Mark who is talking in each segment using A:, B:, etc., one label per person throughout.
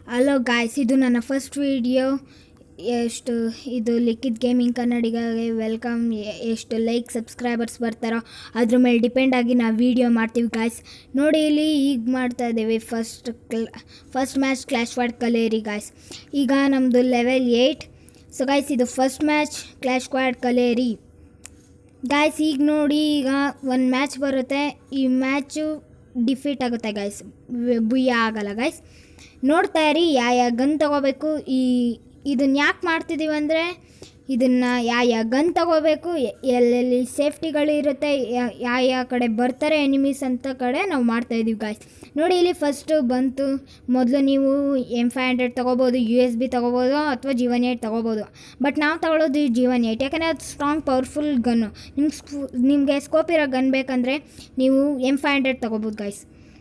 A: hello guys ಇದು ನನ್ನ first video ಎಷ್ಟು ಇದು ಲಿಕ್ಕಿದ್ ಗೇಮಿಂಗ್ ಕನ್ನಡಿಗಗೆ ವೆಲ್ಕಮ್ ಎಷ್ಟು ಲೈಕ್ ಸಬ್ಸ್ಕ್ರೈಬರ್ಸ್ ಬರ್ತಾರೋ ಅದ್ರ ಮೇಲೆ ಡಿಪೆಂಡ್ ಆಗಿ ನಾವು ವೀಡಿಯೋ ಮಾಡ್ತೀವಿ ಗಾಯ್ಸ್ ನೋಡಿ ಇಲ್ಲಿ ಈಗ ಮಾಡ್ತಾ ಇದ್ದೀವಿ ಫಸ್ಟ್ ಕ್ಲ ಫಸ್ಟ್ ಮ್ಯಾಚ್ ಕ್ಲಾಶ್ ವಾರ್ಡ್ ಕಲೇರಿ ಗಾಯ್ಸ್ ಈಗ ನಮ್ಮದು ಲೆವೆಲ್ ಏಯ್ಟ್ ಸೊ ಗಾಯ್ಸ್ ಇದು ಫಸ್ಟ್ ಮ್ಯಾಚ್ ಕ್ಲಾಶ್ ವಾರ್ಡ್ ಕಲೇರಿ ಗಾಯ್ಸ್ ಈಗ ನೋಡಿ ಈಗ ಒಂದು ಮ್ಯಾಚ್ ಬರುತ್ತೆ ಈ ಮ್ಯಾಚು ಡಿಫೀಟ್ ಆಗುತ್ತೆ ಗಾಯ್ಸ್ ಬುಯ್ಯ ಆಗಲ್ಲ ಗಾಯ್ಸ್ ನೋಡ್ತಾ ಇರಿ ಯಾ ಯಾ ಗನ್ ತಗೋಬೇಕು ಈ ಇದನ್ನ ಯಾಕೆ ಮಾಡ್ತಿದ್ದೀವಿ ಅಂದರೆ ಇದನ್ನು ಯಾ ಯಾ ಗನ್ ತಗೋಬೇಕು ಎ- ಎಲ್ಲೆಲ್ಲಿ ಸೇಫ್ಟಿಗಳಿರುತ್ತೆ ಯಾ ಯಾ ಯಾ ಕಡೆ ಬರ್ತಾರೆ ಎನಿಮೀಸ್ ಅಂತ ಕಡೆ ನಾವು ಮಾಡ್ತಾಯಿದ್ದೀವಿ ಗಾಯ್ಸ್ ನೋಡಿ ಇಲ್ಲಿ ಫಸ್ಟು ಬಂತು ಮೊದಲು ನೀವು ಎಮ್ ಫೈವ್ ಹಂಡ್ರೆಡ್ ತೊಗೋಬೋದು ಯು ಎಸ್ ಬಿ ತೊಗೋಬೋದು ಅಥವಾ ಜೀವನ್ ಏಟ್ ತೊಗೋಬೋದು ಬಟ್ ನಾವು ತಗೊಳ್ಳೋದು ಜೀವನ್ ಏಟ್ ಯಾಕಂದರೆ ಅದು ಸ್ಟ್ರಾಂಗ್ ಪವರ್ಫುಲ್ ಗನ್ನು ನಿಮ್ಗೆ ಸ್ಪೂ ನಿಮಗೆ ಸ್ಕೋಪ್ ಇರೋ ಗನ್ ಬೇಕಂದರೆ ನೀವು ಎಮ್ ಫೈವ್ ಹಂಡ್ರೆಡ್ ತೊಗೋಬೋದು ಗಾಯ್ಸ್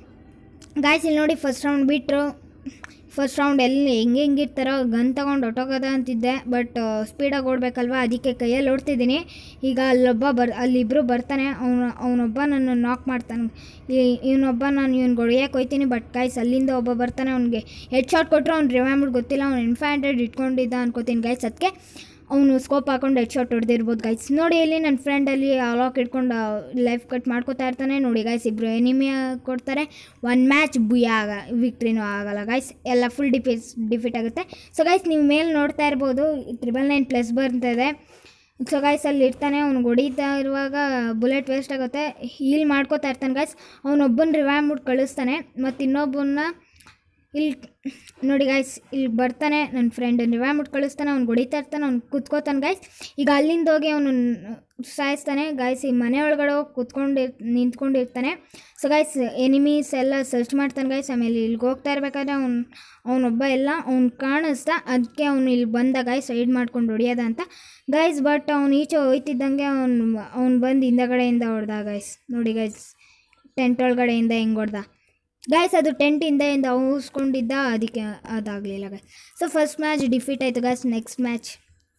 A: ಗಾಯ್ಸ್ ಇಲ್ಲಿ ನೋಡಿ ಫಸ್ಟ್ ರೌಂಡ್ ಬಿಟ್ಟರು ಫಸ್ಟ್ ರೌಂಡ್ ಎಲ್ಲಿ ಹೆಂಗೆ ಹೆಂಗಿರ್ತಾರೋ ಗನ್ ತೊಗೊಂಡು ಹೊಟ್ಟೋಗೋದ ಅಂತಿದ್ದೆ ಬಟ್ ಸ್ಪೀಡಾಗಿ ಓಡಬೇಕಲ್ವ ಅದಕ್ಕೆ ಕೈಯಲ್ಲಿ ಓಡ್ತಿದ್ದೀನಿ ಈಗ ಅಲ್ಲೊಬ್ಬ ಬರ್ ಅಲ್ಲಿಬ್ಬರು ಬರ್ತಾನೆ ಅವನು ಅವನೊಬ್ಬ ನನ್ನ ನಾಕ್ ಮಾಡ್ತಾನೆ ಇವನೊಬ್ಬ ನಾನು ಇವ್ನಿಗೆ ಹೊಡೆಯಕ್ಕೆ ಹೋಯ್ತೀನಿ ಬಟ್ ಗಾಯ್ಸ್ ಅಲ್ಲಿಂದ ಒಬ್ಬ ಬರ್ತಾನೆ ಅವ್ನಿಗೆ ಹೆಡ್ ಶಾಟ್ ಕೊಟ್ಟರು ಅವ್ನು ರಿವ್ಯಾಮ್ಬಿಟ್ಟು ಗೊತ್ತಿಲ್ಲ ಅವ್ನು ಎನ್ ಫೈವ್ ಹಂಡ್ರೆಡ್ ಇಟ್ಕೊಂಡಿದ್ದ ಅನ್ಕೋತೀನಿ ಗೈಸ್ ಅದಕ್ಕೆ ಅವನು ಸ್ಕೋಪ್ ಹಾಕೊಂಡು ಹೆಡ್ ಶಾಟ್ ಹೊಡೆದಿರ್ಬೋದು ಗೈಸ್ ನೋಡಿ ಇಲ್ಲಿ ನನ್ನ ಫ್ರೆಂಡಲ್ಲಿ ಲಾಕ್ ಇಟ್ಕೊಂಡು ಲೈಫ್ ಕಟ್ ಮಾಡ್ಕೋತಾ ಇರ್ತಾನೆ ನೋಡಿ ಗೈಸ್ ಇಬ್ಬರು ಎನಿಮಿ ಕೊಡ್ತಾರೆ ಒನ್ ಮ್ಯಾಚ್ ಬುಯ್ಯ ಆಗ ವಿಕ್ಟ್ರಿನೂ ಆಗಲ್ಲ ಗೈಸ್ ಎಲ್ಲ ಫುಲ್ ಡಿಫೀಸ್ ಡಿಫೀಟ್ ಆಗುತ್ತೆ ಸೊ ಗೈಸ್ ನೀವು ಮೇಲೆ ನೋಡ್ತಾ ಇರ್ಬೋದು ತ್ರಿಬಲ್ ನೈನ್ ಪ್ಲಸ್ ಬರ್ತಿದೆ ಸೊ ಗೈಸ್ ಅಲ್ಲಿ ಇರ್ತಾನೆ ಅವ್ನಿಗೆ ಹೊಡಿತಾ ಇರುವಾಗ ಬುಲೆಟ್ ವೇಸ್ಟ್ ಆಗುತ್ತೆ ಹೀಲ್ ಮಾಡ್ಕೋತಾ ಇರ್ತಾನೆ ಗೈಸ್ ಅವನೊಬ್ಬನ ರಿವ್ಯಾಮ್ಬಿಟ್ಟು ಕಳಿಸ್ತಾನೆ ಮತ್ತು ಇನ್ನೊಬ್ಬನ್ನ ಇಲ್ಲಿ ನೋಡಿ ಗಾಯ್ಸ್ ಇಲ್ಲಿ ಬರ್ತಾನೆ ನನ್ನ ಫ್ರೆಂಡ್ ರಿವ್ಯಾಮ್ಬಿಟ್ಟು ಕಳಿಸ್ತಾನೆ ಅವ್ನು ಹೊಡಿತಾ ಇರ್ತಾನೆ ಅವ್ನು ಕುತ್ಕೋತಾನೆ ಗಾಯ್ಸ್ ಈಗ ಅಲ್ಲಿಂದ ಹೋಗಿ ಅವನು ಸಾಯಿಸ್ತಾನೆ ಗಾಯ್ಸ್ ಈ ಮನೆ ಒಳಗಡೆ ಹೋಗಿ ಕುತ್ಕೊಂಡು ನಿಂತ್ಕೊಂಡಿರ್ತಾನೆ ಸೊ ಗಾಯ್ಸ್ ಎನಿಮೀಸ್ ಎಲ್ಲ ಸರ್ಚ್ ಮಾಡ್ತಾನೆ ಗಾಯ್ಸ್ ಆಮೇಲೆ ಇಲ್ಲಿಗೆ ಹೋಗ್ತಾ ಇರ್ಬೇಕಾದ್ರೆ ಅವ್ನು ಅವನೊಬ್ಬ ಎಲ್ಲ ಅವ್ನು ಕಾಣಿಸ್ದ ಅದಕ್ಕೆ ಅವನು ಇಲ್ಲಿ ಬಂದ ಗಾಯ್ಸ್ ಸೈಡ್ ಮಾಡ್ಕೊಂಡು ಹೊಡಿಯೋದ ಅಂತ ಗಾಯ್ಸ್ ಬಟ್ ಅವ್ನು ಈಚೆ ಹೋಯ್ತಿದ್ದಂಗೆ ಅವ್ನು ಅವ್ನು ಬಂದು ಹಿಂದಗಡೆಯಿಂದ ಹೊಡೆದ ಗಾಯ್ಸ್ ನೋಡಿ ಗಾಯ್ಸ್ ಟೆಂಟ್ ಒಳಗಡೆಯಿಂದ ಹೆಂಗೆ ಹೊಡೆದ ಗಾಯ್ಸ್ ಅದು ಟೆಂಟಿಂದ ಇಂದ ಊಸ್ಕೊಂಡಿದ್ದ ಅದಕ್ಕೆ ಅದಾಗಲಿಲ್ಲ guys so first match defeat ಆಯಿತು guys next match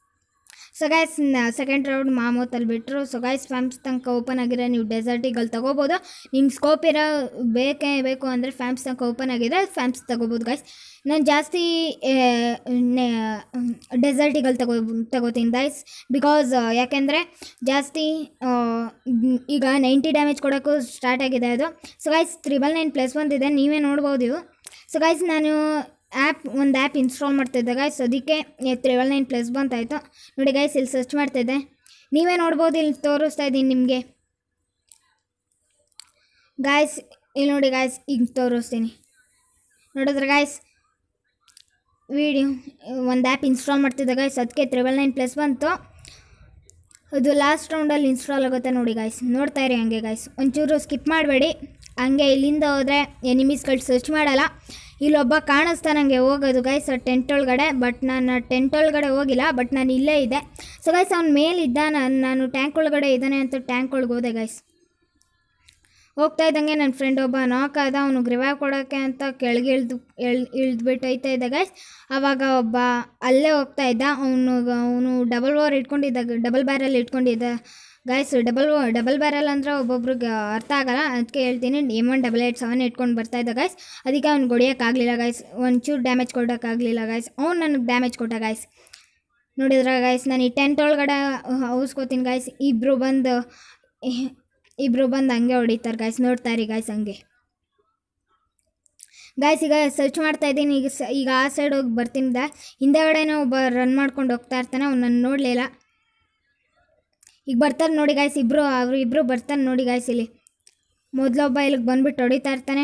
A: so guys second round ಮಾಮೂತಲ್ಲಿ ಬಿಟ್ಟರು ಸೊ ಗಾಯ್ಸ್ ಫ್ಯಾಮ್ಸ್ ತನಕ ಓಪನ್ ಆಗಿರೋ ನೀವು ಡೆಸರ್ಟಿಗಳು ತೊಗೋಬೋದು ನಿಮ್ಗೆ ಸ್ಕೋಪ್ ಇರೋ ಬೇಕೇ ಬೇಕು ಅಂದರೆ ಫ್ಯಾಮ್ಸ್ ತನಕ ಓಪನ್ ಆಗಿದೆ ಫ್ಯಾಮ್ಸ್ ತೊಗೋಬೋದು ಗಾಯ್ಸ್ ನಾನು ಜಾಸ್ತಿ ಡೆಸರ್ಟಿಗಳು ತಗೋ ತಗೋತೀನಿ ಗಾಯ್ಸ್ ಬಿಕಾಸ್ ಯಾಕೆಂದರೆ ಜಾಸ್ತಿ ಆ, ಮ್, ಈಗ ನೈಂಟಿ ಡ್ಯಾಮೇಜ್ ಕೊಡೋಕ್ಕೂ ಸ್ಟಾರ್ಟ್ ಆಗಿದೆ ಅದು so guys triple nine plus ಬಂದಿದೆ ನೀವೇ ನೋಡ್ಬೋದು ಇವು ಸೊ ಗಾಯ್ಸ್ ನಾನು ಆ್ಯಪ್ ಒಂದು ಆ್ಯಪ್ ಇನ್ಸ್ಟಾಲ್ ಮಾಡ್ತಿದ್ದೆ ಗಾಯ್ಸ್ ಅದಕ್ಕೆ ತ್ರಿಬಲ್ ನೈನ್ ಪ್ಲಸ್ ಬಂತಾಯಿತು ನೋಡಿ ಗಾಯ್ಸ್ ಇಲ್ಲಿ ಸರ್ಚ್ ಮಾಡ್ತಿದ್ದೆ ನೀವೇ ನೋಡ್ಬೋದು ಇಲ್ಲಿ ತೋರಿಸ್ತಾ ಇದ್ದೀನಿ ನಿಮಗೆ ಗಾಯ್ಸ್ ಇಲ್ಲಿ ನೋಡಿ ಗಾಯ್ಸ್ ಈಗ ತೋರಿಸ್ತೀನಿ ನೋಡಿದ್ರೆ ಗಾಯ್ಸ್ ವಿಡಿಯೋ ಒಂದು ಆ್ಯಪ್ ಇನ್ಸ್ಟಾಲ್ ಮಾಡ್ತಿದ್ದೆ ಗಾಯ್ಸ್ ಅದಕ್ಕೆ ತ್ರಿಬಲ್ ನೈನ್ ಪ್ಲಸ್ ಬಂತು ಅದು ಲಾಸ್ಟ್ ರೌಂಡಲ್ಲಿ ಇನ್ಸ್ಟಾಲ್ ಆಗುತ್ತೆ ನೋಡಿ ಗಾಯ್ಸ್ ನೋಡ್ತಾ ಇರಿ ಹಂಗೆ ಗಾಯ್ಸ್ ಒಂಚೂರು ಸ್ಕಿಪ್ ಮಾಡಬೇಡಿ ಹಂಗೆ ಇಲ್ಲಿಂದ ಹೋದರೆ ಎನಿಮೀಸ್ಗಳು ಸರ್ಚ್ ಮಾಡಲ್ಲ ಇಲ್ಲೊಬ್ಬ ಕಾಣಿಸ್ತಾ ನನಗೆ ಹೋಗೋದು ಗೈಸ್ ಟೆಂಟ್ ಒಳಗಡೆ ಬಟ್ ನಾನು ಟೆಂಟ್ ಒಳಗಡೆ ಹೋಗಿಲ್ಲ ಬಟ್ ನಾನು ಇಲ್ಲೇ ಇದ್ದೆ ಸೊ ಗೈಸ್ ಅವ್ನ ಮೇಲಿದ್ದ ನಾನು ನಾನು ಟ್ಯಾಂಕ್ ಒಳಗಡೆ ಇದ್ದಾನೆ ಅಂತ ಟ್ಯಾಂಕ್ ಒಳಗೆ ಹೋದೆ ಗೈಸ್ ಹೋಗ್ತಾ ಇದ್ದಂಗೆ ನನ್ನ ಫ್ರೆಂಡ್ ಒಬ್ಬ ನಾಕ್ ಆದ ಅವನು ಗ್ರಿವಾ ಕೊಡೋಕ್ಕೆ ಅಂತ ಕೆಳಗೆ ಇಳ್ದು ಎಳ್ ಇಳಿದ್ಬಿಟ್ಟು ಹೋಯ್ತಾ ಇದ್ದ ಗೈಸ್ ಆವಾಗ ಒಬ್ಬ ಅಲ್ಲೇ ಹೋಗ್ತಾ ಇದ್ದ ಅವನು ಅವನು ಡಬಲ್ ಓವರ್ ಇಟ್ಕೊಂಡಿದ್ದ ಡಬಲ್ ಬ್ಯಾರಲ್ ಇಟ್ಕೊಂಡಿದ್ದ ಗೈಸ್ ಡಬಲ್ ಡಬಲ್ ಬ್ಯಾರಲ್ ಅಂದರೆ ಒಬ್ಬೊಬ್ರಿಗೆ ಅರ್ಥ ಆಗಲ್ಲ ಅದಕ್ಕೆ ಹೇಳ್ತೀನಿ M one double eight seven ಇಟ್ಕೊಂಡು ಬರ್ತಾ ಇದ್ದ ಗೈಸ್ ಅದಕ್ಕೆ ಅವ್ನು ಹೊಡಿಯೋಕ್ಕಾಗಲಿಲ್ಲ ಗೈಸ್ ಒಂಚೂರು ಡ್ಯಾಮೇಜ್ ಕೊಡೋಕ್ಕಾಗಲಿಲ್ಲ ಗೈಸ್ ಅವ್ನು ನನಗೆ ಡ್ಯಾಮೇಜ್ ಕೊಟ್ಟ ಗೈಸ್ ನೋಡಿದ್ರೆ ಗೈಸ್ ನಾನು ಈ ಟೆಂಟ್ ಒಳಗಡೆ ಔಸ್ಕೋತೀನಿ ಗೈಸ್ ಇಬ್ಬರು ಬಂದು ಇಬ್ಬರು ಬಂದು ಹಂಗೆ ಹೊಡಿತಾರೆ ಗೈಸ್ ನೋಡ್ತಾ ಇರಿ ಗೈಸ್ ಹಂಗೆ ಗಾಯ್ಸ್ ಈಗ ಸರ್ಚ್ ಮಾಡ್ತಾ ಇದ್ದೀನಿ ಈಗ ಸ ಈಗ ಆ ಸೈಡ್ ಹೋಗಿ ಬರ್ತೀನಿ ದ ಹಿಂದೆಗಡೆನೇ ಒಬ್ಬ ರನ್ ಮಾಡ್ಕೊಂಡು ಹೋಗ್ತಾ ಇರ್ತಾನೆ ಅವ್ನು ನನ್ನ ನೋಡಲಿಲ್ಲ ಈಗ ಬರ್ತಾರೆ ನೋಡಿ ಗಾಯ್ಸ್ ಇಬ್ಬರು ಅವರು ಇಬ್ಬರು ಬರ್ತಾರೆ ನೋಡಿ ಗಾಯ್ಸ್ ಇಲ್ಲಿ ಮೊದಲೊಬ್ಬ ಇಲ್ಲಿಗೆ ಬಂದ್ಬಿಟ್ಟು ಹೊಡಿತಾ ಇರ್ತಾನೆ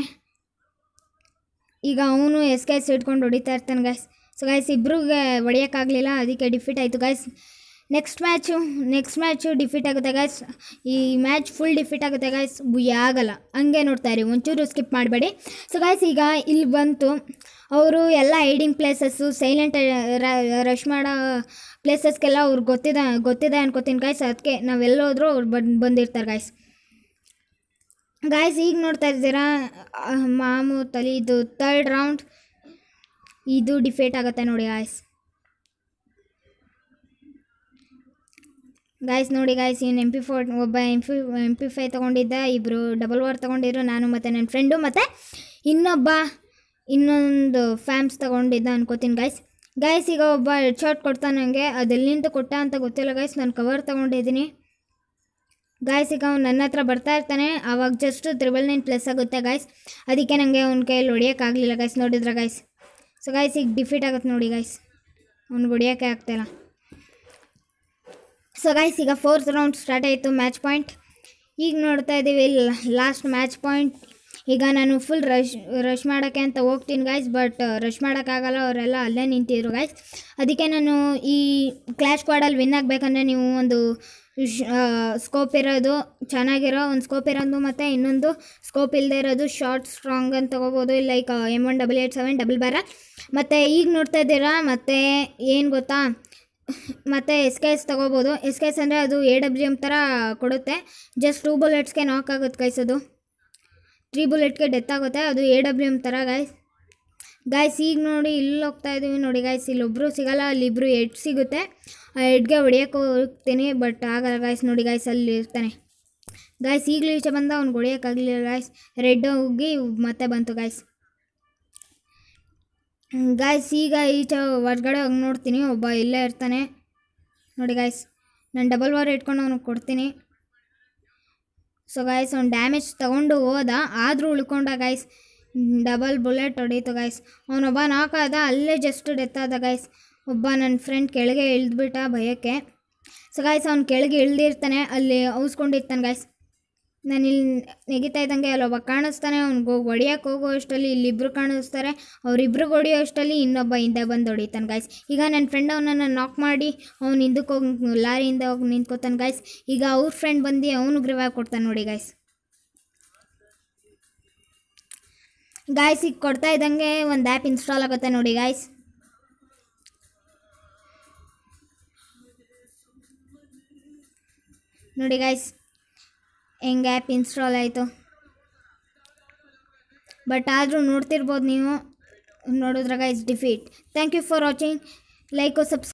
A: ಈಗ ಅವನು ಎಸ್ ಕೆ ಎಸ್ ಇಟ್ಕೊಂಡು ಹೊಡಿತಾ ಇರ್ತಾನೆ ಗಾಯ್ಸ್ ಸೊ ಗಾಯ್ಸ್ ಇಬ್ರಿಗೆ ಹೊಡಿಯೋಕ್ಕಾಗಲಿಲ್ಲ ಅದಕ್ಕೆ ಡಿಫೀಟ್ ಆಯಿತು guys next match next match defeat ಆಗುತ್ತೆ ಗಾಯ್ಸ್ ಈ ಮ್ಯಾಚ್ ಫುಲ್ ಡಿಫೀಟ್ ಆಗುತ್ತೆ ಗಾಯ್ಸ್ ಬುಯ್ಯ ಆಗಲ್ಲ ಹಂಗೆ ನೋಡ್ತಾ ಇರಿ ಒಂಚೂರು ಸ್ಕಿಪ್ ಮಾಡಬೇಡಿ ಸೊ ಗಾಯ್ಸ್ ಈಗ ಇಲ್ಲಿ ಬಂತು ಅವರು ಎಲ್ಲ ಹೈಡಿಂಗ್ ಪ್ಲೇಸಸ್ಸು ಸೈಲೆಂಟ್ ರಶ್ ಮಾಡೋ ಪ್ಲೇಸಸ್ಗೆಲ್ಲ ಅವ್ರಿಗೆ ಗೊತ್ತಿದೆ ಗೊತ್ತಿದೆ ಅನ್ಕೋತೀನಿ ಗಾಯ್ಸ್ ಅದಕ್ಕೆ ನಾವೆಲ್ಲೋದ್ರೂ ಅವ್ರು ಬಂದು ಬಂದಿರ್ತಾರೆ ಗಾಯ್ಸ್ ಗಾಯ್ಸ್ ಈಗ ನೋಡ್ತಾ ಇದ್ದೀರಾ ಅಹ್, ಮಾಮು ತಲಿ ಇದು ತರ್ಡ್ ರೌಂಡ್ ಇದು ಡಿಫೇಟ್ ಆಗುತ್ತೆ ನೋಡಿ ಗಾಯ್ಸ್ ಗಾಯ್ಸ್ ನೋಡಿ ಗಾಯ್ಸ್ ಇನ್ನು ಎಮ್ ಪಿ ಫೋರ್ ಒಬ್ಬ M P M P five ತೊಗೊಂಡಿದ್ದ ಇಬ್ಬರು ಡಬಲ್ ವಾರ್ ತೊಗೊಂಡಿದ್ರು ನಾನು ಮತ್ತು ನನ್ನ ಫ್ರೆಂಡು ಮತ್ತು ಇನ್ನೊಬ್ಬ ಇನ್ನೊಂದು ಫ್ಯಾಮ್ಸ್ ತಗೊಂಡಿದ್ದ ಅನ್ಕೋತೀನಿ ಗೈಸ್ ಗೈಸ್ ಈಗ ಒಬ್ಬ ಹೆಡ್ ಶಾಟ್ ಕೊಡ್ತಾನೆ ನನಗೆ ಅದೆಲ್ಲಿಂದ ಕೊಟ್ಟ ಅಂತ ಗೊತ್ತಿಲ್ಲ ಗೈಸ್ ನಾನು ಕವರ್ ತೊಗೊಂಡಿದ್ದೀನಿ ಗಾಯ್ಸ್ ಈಗ ಅವ್ನು ನನ್ನ ಹತ್ರ ಬರ್ತಾ ಇರ್ತಾನೆ ಆವಾಗ ಜಸ್ಟ್ ತ್ರಿಬಲ್ ನೈನ್ ಪ್ಲಸ್ ಆಗುತ್ತೆ ಗಾಯ್ಸ್ ಅದಕ್ಕೆ ನನಗೆ ಅವ್ನ ಕೈಯಲ್ಲಿ ಹೊಡಿಯೋಕ್ಕಾಗಲಿಲ್ಲ ಗೈಸ್ ನೋಡಿದ್ರೆ ಗೈಸ್ ಸೊ ಗಾಯ್ಸ್ ಈಗ ಡಿಫೀಟ್ ಆಗುತ್ತೆ ನೋಡಿ ಗೈಸ್ ಅವ್ನಿಗೆ ಹೊಡಿಯೋಕ್ಕೆ ಆಗ್ತಾಯಿಲ್ಲ ಸೊ ಗೈಸ್ ಈಗ ಫೋರ್ತ್ ರೌಂಡ್ ಸ್ಟಾರ್ಟ್ ಆಯಿತು ಮ್ಯಾಚ್ ಪಾಯಿಂಟ್ ಈಗ ನೋಡ್ತಾ ಇದ್ದೀವಿ ಲಾಸ್ಟ್ ಮ್ಯಾಚ್ ಪಾಯಿಂಟ್ ಈಗ ನಾನು ಫುಲ್ ರಶ್ ರಶ್ ಮಾಡೋಕ್ಕೆ ಅಂತ ಹೋಗ್ತೀನಿ ಗಾಯ್ಸ್ ಬಟ್ ರಶ್ ಮಾಡೋಕ್ಕಾಗಲ್ಲ ಅವರೆಲ್ಲ ಅಲ್ಲೇ ನಿಂತಿದ್ರು ಗಾಯ್ಸ್ ಅದಕ್ಕೆ ನಾನು ಈ ಕ್ಲಾಶ್ ಸ್ಕ್ವಾಡಲ್ಲಿ ವಿನ್ ಆಗಬೇಕಂದ್ರೆ ನೀವು ಒಂದು ಸ್ಕೋಪ್ ಇರೋದು ಚೆನ್ನಾಗಿರೋ ಒಂದು ಸ್ಕೋಪ್ ಇರೋದು ಮತ್ತು ಇನ್ನೊಂದು ಸ್ಕೋಪ್ ಇಲ್ಲದೆ ಇರೋದು ಶಾರ್ಟ್ ಸ್ಟ್ರಾಂಗ್ ಅಂತ ತೊಗೋಬೋದು like M one double eight seven double bar ಮತ್ತು ಈಗ ನೋಡ್ತಾ ಇದ್ದೀರಾ ಮತ್ತು ಏನು ಗೊತ್ತಾ ಮತ್ತು ಎಸ್ ಕೆ ಎಸ್ ತೊಗೋಬೋದು ಎಸ್ ಕೆ ಎಸ್ ಅಂದರೆ ಅದು ಎ ಡಬ್ಲ್ಯೂ ಎಮ್ ಥರ ಕೊಡುತ್ತೆ ಜಸ್ಟ್ ಟೂ ಬುಲೆಟ್ಸ್ಗೆ ನಾಕ್ ಆಗುತ್ತೆ ಗೈಸ್ ಅದು ತ್ರೀ ಬುಲೆಟ್ಗೆ ಡೆತ್ ಆಗುತ್ತೆ ಅದು ಎ ಡಬ್ಲ್ಯೂ ಎಮ್ ಥರ ಗಾಯ್ಸ್ ಗಾಯ್ಸ್ ಈಗ ನೋಡಿ ಇಲ್ಲಿ ಹೋಗ್ತಾ ಇದ್ದೀವಿ ನೋಡಿ ಗಾಯ್ಸ್ ಇಲ್ಲೊಬ್ಬರು ಸಿಗಲ್ಲ ಅಲ್ಲಿ ಇಬ್ಬರು ಎಡ್ ಸಿಗುತ್ತೆ ಆ ಎಡ್ಗೆ ಹೊಡಿಯೋಕೆ ಹೋಗ್ತೀನಿ ಬಟ್ ಆಗಲ್ಲ ಗಾಯ್ಸ್ ನೋಡಿ ಗಾಯ್ಸ್ ಅಲ್ಲಿ ಇರ್ತಾನೆ ಗಾಯ್ಸ್ ಈಗಲೂ ಈಚೆ ಬಂದ ಅವ್ನಿಗೆ ಹೊಡಿಯೋಕ್ಕಾಗಲಿಲ್ಲ ಗಾಯ್ಸ್ ರೆಡ್ ಹೋಗಿ ಮತ್ತೆ ಬಂತು ಗಾಯ್ಸ್ ಗಾಯ್ಸ್ ಈಗ ಈಚೆ ಹೊರಗಡೆ ಹೋಗಿ ನೋಡ್ತೀನಿ ಒಬ್ಬ ಇಲ್ಲೇ ಇರ್ತಾನೆ ನೋಡಿ ಗಾಯ್ಸ್ ನಾನು ಡಬಲ್ ವಾರ್ ಇಟ್ಕೊಂಡು ಅವ್ನಿಗೆ ಕೊಡ್ತೀನಿ ಸೊ ಗಾಯ್ಸ್ ಅವ್ನು ಡ್ಯಾಮೇಜ್ ತಗೊಂಡು ಹೋದ ಆದರೂ ಉಳ್ಕೊಂಡ ಗಾಯ್ಸ್ ಡಬಲ್ ಬುಲೆಟ್ ಹೊಡೀತು ಗಾಯ್ಸ್ ಅವನೊಬ್ಬ ನಾಕ್ ಆದ ಅಲ್ಲೇ ಜಸ್ಟ್ ಡೆತ್ ಆದ ಗಾಯ್ಸ್ ಒಬ್ಬ ನನ್ನ ಫ್ರೆಂಡ್ ಕೆಳಗೆ ಇಳಿದ್ಬಿಟ್ಟ ಭಯಕ್ಕೆ ಸೊ ಗಾಯ್ಸ್ ಅವ್ನು ಕೆಳಗೆ ಇಳ್ದಿರ್ತಾನೆ ಅಲ್ಲಿ ಔಸ್ಕೊಂಡಿರ್ತಾನೆ ಗಾಯ್ಸ್ ನಾನು ಇಲ್ಲಿ ನೆಗಿತಾ ಇದ್ದಂಗೆ ಅಲ್ಲೊಬ್ಬ ಕಾಣಿಸ್ತಾನೆ ಅವ್ನಿಗೆ ಹೋಗಿ ಹೊಡಿಯೋಕೆ ಹೋಗೋ ಅಷ್ಟರಲ್ಲಿ ಇಲ್ಲಿಬ್ಬರು ಕಾಣಿಸ್ತಾರೆ ಅವರಿಬ್ರು ಹೊಡಿಯೋ ಅಷ್ಟರಲ್ಲಿ ಇನ್ನೊಬ್ಬ ಹಿಂದೆ ಬಂದು ಹೊಡಿತಾನೆ ಗಾಯ್ಸ್ ಈಗ ನನ್ನ ಫ್ರೆಂಡ್ ಅವನನ್ನು ನಾಕ್ ಮಾಡಿ ಅವ್ನು ಹಿಂದಕ್ಕೆ ಹೋಗಿ ಲಾರಿಯಿಂದ ಹೋಗಿ ನಿಂತ್ಕೋತಾನೆ ಗಾಯ್ಸ್ ಈಗ ಅವ್ರ ಫ್ರೆಂಡ್ ಬಂದು ಅವನು ಗ್ರಿವಾಗ್ ಕೊಡ್ತಾನೆ ನೋಡಿ ಗಾಯ್ಸ್ ಗಾಯ್ಸ್ ಈಗ ಕೊಡ್ತಾ ಇದ್ದಂಗೆ ಒಂದು ಆ್ಯಪ್ ಇನ್ಸ್ಟಾಲ್ ಆಗುತ್ತೆ ನೋಡಿ ಗಾಯ್ಸ್ ನೋಡಿ ಗಾಯ್ಸ್ ಹೆಂಗೆ ಆ್ಯಪ್ ಇನ್ಸ್ಟಾಲ್ ಆಯಿತು ಬಟ್ ಆದರೂ ನೋಡ್ತಿರ್ಬೋದು ನೀವು ನೋಡಿದ್ರೆ guys defeat thank you for watching like subs